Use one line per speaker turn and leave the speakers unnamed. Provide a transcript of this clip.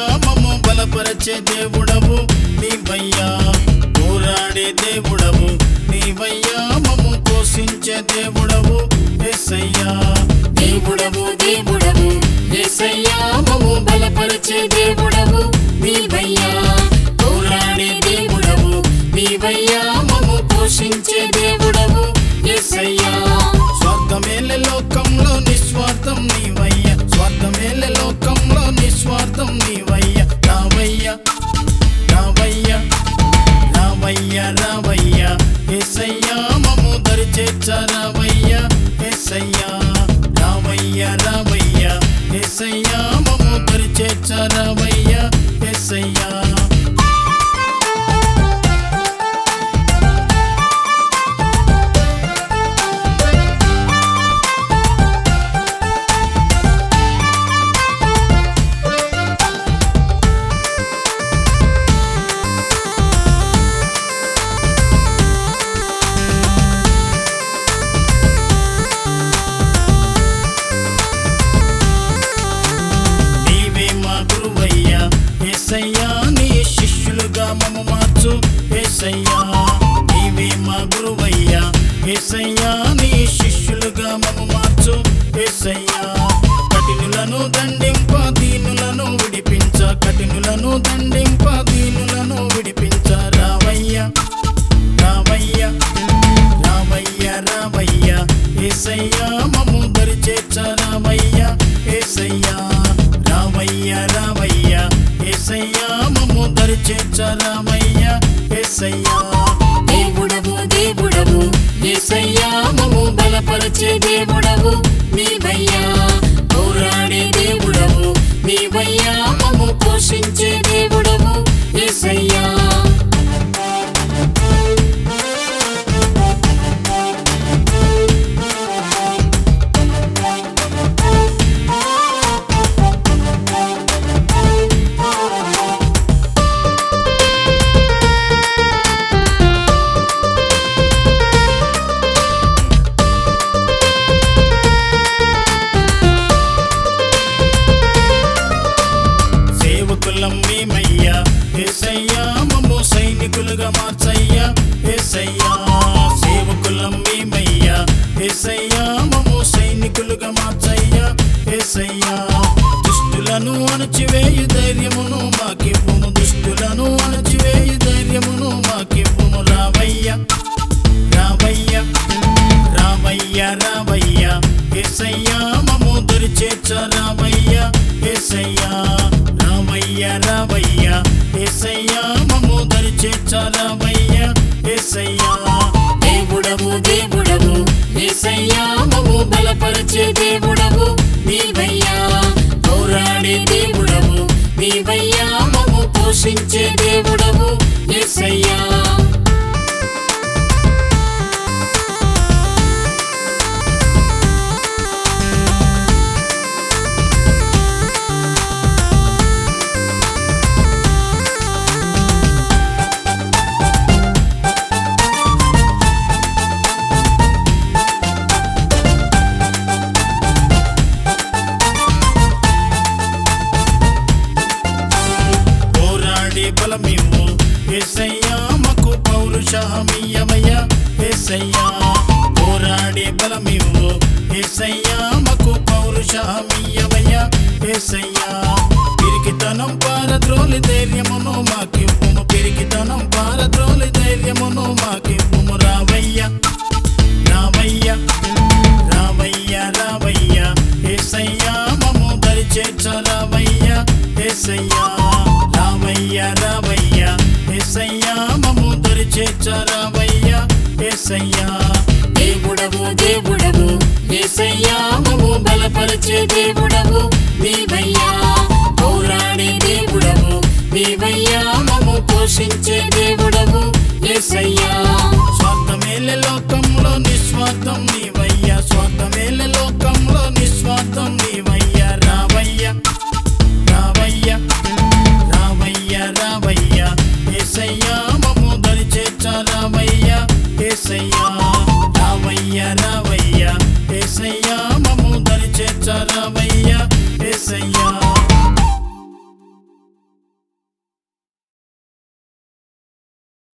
మమ్ము బలపరచే దేవుడవు నీవయ్యా పోరాడే దేవుడవు నీవయ్యా మమ్ము పోషించే దేవుడవు ఎస్సయ్యా
దేవుడవు దేవుడవు యేసయ్యా మమ్ము బలపరిచే దేవుడవు నీవయ్యా పోరాడే దేవుడవు నీవయ్యా మమ్ము పోషించే దేవుడవు యేసయ్యా
స్వార్థమేల లోకంలో నిస్వార్థం నీవయ్య స్వార్థమేల లోకంలో నిస్వార్థం నీవయ్య రావయ్య రావయ్య రావయ్య రావయ్య ఎసయ్యా మమ్ము దరి చేర్చ రావయ్య ఎసయ్యా రావయ్య రావయ్య ఎసయ్యా మమ్ము దరి చేర్చ రావయ్య ఎసయ్యా నీవే మా గురువయ్యా ఏసయ్యా నీ శిష్యులుగా మమ్మ మార్చు ఏసయ్యా నీవే మా గురువయ్యా ఏసయ్యా నీ శిష్యులుగా మమ్మ మార్చు ఏసయ్యా కఠినులను దండింప దీనులను విడిపించ కఠినులను దండింప దీనులను విడిపించ రావయ్య రావయ్య రావయ్య రావయ్య ఏసయ్యా మమ్ము దరి చేర్చ రావయ్య ఏసయ్యా రావయ్య రావయ్య ఏసయ్యా మమ్ము దరి చేర్చ రావయ్య ఏసయ్యా
దేవుడవు దేవుడవు యేసయ్యా మమ్ము బలపరిచే దేవుడవు నీవయ్యా పోరాడే దేవుడవు నీవయ్యా మమ్ము పోషించే దేవుడవు యేసయ్యా
సేవకులం మేమయ్యా ఏసయ్యా మమ్ము సైనికులుగా మార్చయ్యా ఏసయ్యా సేవకులం మేమయ్యా ఏసయ్యా మమ్ము సైనికులుగా మార్చయ్యా ఏసయ్యా దుష్టులను అణచివేయు ధైర్యమును మాకివ్వుము దుష్టులను అణచివేయు ధైర్యమును మాకివ్వుము రావయ్య రావయ్య రావయ్య రావయ్య ఏసయ్యా మమ్ము దరి చేర్చ రావయ్య ఏసయ్యా రావయ్య రావయ్య ఏసయ్యా మమ్ము దరి చేర్చ రావయ్య ఏసయ్యా
దేవుడవు దేవుడవు యేసయ్యా మమ్ము బలపరిచే దేవుడవు నీవయ్యా పోరాడే దేవుడవు నీవయ్యా మమ్ము పోషించే దేవుడవు యేసయ్యా
పోరాడే బలమివ్వు ఏసయ్యా మకు పౌరుషమియమయ్య ఏసయ్యా పోరాడే బలమివ్వు ఏసయ్యా మకు పౌరుషమియమయ్య ఏసయ్యా పిరికితనం పారద్రోలి ధైర్యమును మాకివ్వుము పిరికితనం పారద్రోలి ధైర్యమును మాకివ్వుము రావయ్య రావయ్య రావయ్య రావయ్య ఏసయ్యా మమ్ము దరి చేర్చ రావయ్య ఏసయ్యా రావయ్య రావయ్య ఏసయ్యా మమ్ము దరి చేర్చ రావయ్య ఏసయ్యా
దేవుడవు దేవుడవు యేసయ్యా మమ్ము బలపరిచే దేవుడవు నీవయ్యా పోరాడే దేవుడవు నీవయ్యా మమ్ము పోషించే దేవుడవు యేసయ్యా
స్వార్థమేల లోకంలో నిస్వార్థం నీవయ్యా స్వార్థమేల లోకంలో నిస్వార్థం నీవయ్యా రావయ్య రావయ్య రావయ్య రావయ్య ఏసయ్యా మమ్ము దరి చేర్చ రావయ్య ఏసయ్యా రావయ్య రావయ్య ఏసయ్యా మమ్ము దరి చేర్చ రావయ్య ఏసయ్యా